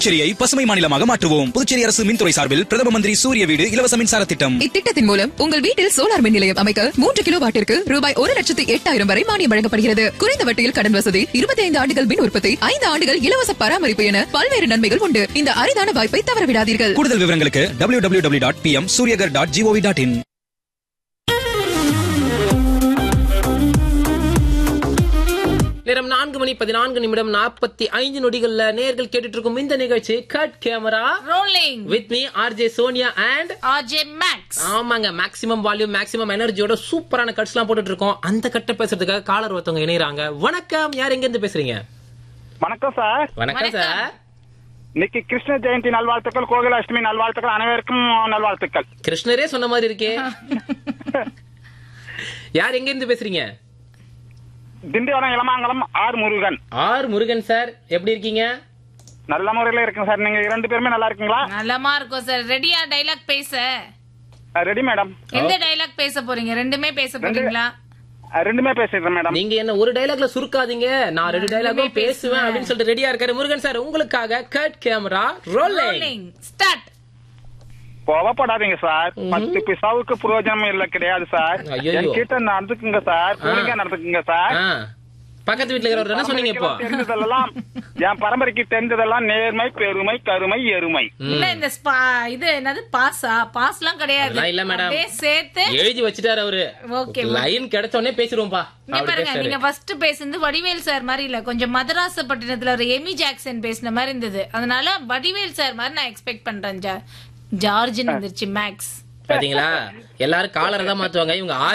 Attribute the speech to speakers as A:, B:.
A: புதுச்சேரியை பசுமை மாநிலமாக மாற்றுவோம் புதுச்சேரி அரசு மின்துறை சார்பில் பிரதம மந்திரி சூரிய வீடு இலவச மின்சார திட்டம்
B: இத்திட்டத்தின் மூலம் உங்கள் வீட்டில் சோலார் மின் நிலையம் அமைக்க மூன்று கிலோ வாட்டிற்கு ரூபாய் ஒரு லட்சத்து எட்டாயிரம் வரை மானியம் வழங்கப்படுகிறது குறைந்த வட்டியில் கடன் வசதி இருபத்தி ஐந்து ஆண்டுகள் மின் உற்பத்தி ஐந்து ஆண்டுகள் இலவச பராமரிப்பு என பல்வேறு நன்மைகள் உண்டு இந்த அரிதான வாய்ப்பை தவறவிடாதீர்கள்
A: கூடுதல் விவரங்களுக்கு W W W dot P M Suryaghar dot GOV dot in
C: நேரம் நான்கு மணி பதினான்கு நிமிடம் நாற்பத்தி ஐந்து நொடிகள்ல நேர்கள் கேட்டுட்டு இருக்கும் இந்த நிகழ்ச்சி cut camera
D: rolling
C: with me RJ Sonia and
D: RJ Max
C: ஆமாங்க மேக்ஸிமம் வால்யூம் மேக்ஸிமம் எனர்ஜியோட சூப்பரான கட்ஸ் எல்லாம் போட்டுட்டு இருக்கோம் அந்த கட்டை பேசுறதுக்காக காலர் ஒருத்தவங்க இணையறாங்க வணக்கம் யார் எங்க இருந்து பேசுறீங்க
E: வணக்கம் சார்
C: வணக்கம்
D: வணக்கம்.
C: சார்
E: இன்னைக்கு கிருஷ்ண ஜெயந்தி நல்வாழ்த்துக்கள் கோகுலாஷ்டமி நல்வாழ்த்துக்கள் அனைவருக்கும் நல்வாழ்த்துக்கள்
C: கிருஷ்ணரே சொன்ன மாதிரி இருக்கே யார் எங்க இருந்து பேசுறீங்க
E: Tindivanam Ilamangalam R Murugan
C: R Murugan sir எப்படி இருக்கீங்க
E: நல்ல முறையில இருக்குங்க சார் நீங்க இரண்டு பேருமே நல்லா இருக்கீங்களா
D: நல்லமா இருக்கும் சார் ரெடியா டைலாக் பேச
E: ரெடி மேடம்
D: எந்த டைலாக் பேச போறீங்க ரெண்டுமே பேச போறீங்களா
E: ரெண்டுமே பேசிடுறேன் மேடம்
C: நீங்க என்ன ஒரு டைலாக்ல சுருக்காதீங்க நான் ரெண்டு டைலாகும் பேசுவேன் அப்படின்னு சொல்லிட்டு ரெடியா இருக்காரு முருகன் சார் உங்களுக்காக cut camera rolling
D: rolling start
E: கோவப்படாதீங்க சார் பத்து பிசாவுக்கு பிரயோஜனம் இல்ல கிடையாது சார்
C: ஐயையோ.
E: என்கிட்ட நடந்துக்குங்க சார் ஒழுங்கா நடந்துக்குங்க சார்
C: பக்கத்து வீட்டுல இருக்கிறவர் என்ன சொன்னீங்க இப்போ
E: தெரிஞ்சதெல்லாம் என் பரம்பரைக்கு தெரிஞ்சதெல்லாம் நேர்மை பெருமை கருமை எருமை
D: இல்ல இந்த ஸ்பா இது என்னது பாஸா பாஸ்லாம் கிடையாது
C: அதெல்லாம் இல்ல மேடம்
D: அப்படியே சேர்த்து
C: எழுதி வச்சுட்டாரு அவரு
D: Okay,
C: லைன் கிடைச்ச உடனே பேசிடுவோம்பா
D: இங்க
C: அப்படி
D: பாருங்க
C: பேசுறாரு.
D: நீங்க ஃபர்ஸ்ட் பேசுனது வடிவேல் சார் மாதிரி இல்ல கொஞ்சம் மதராசப்பட்டினத்துல ஒரு எமி ஜாக்சன் பேசின மாதிரி இருந்தது அதனால வடிவேல் சார் மாதிரி நான் எக்ஸ்பெக்ட் பண்றேன் ஜா- ஜார்ஜ்னு வந்துருச்சு மேக்ஸ்
C: பாத்தீங்களா எல்லாரும் காலரை தான் மாத்துவாங்க இவங்க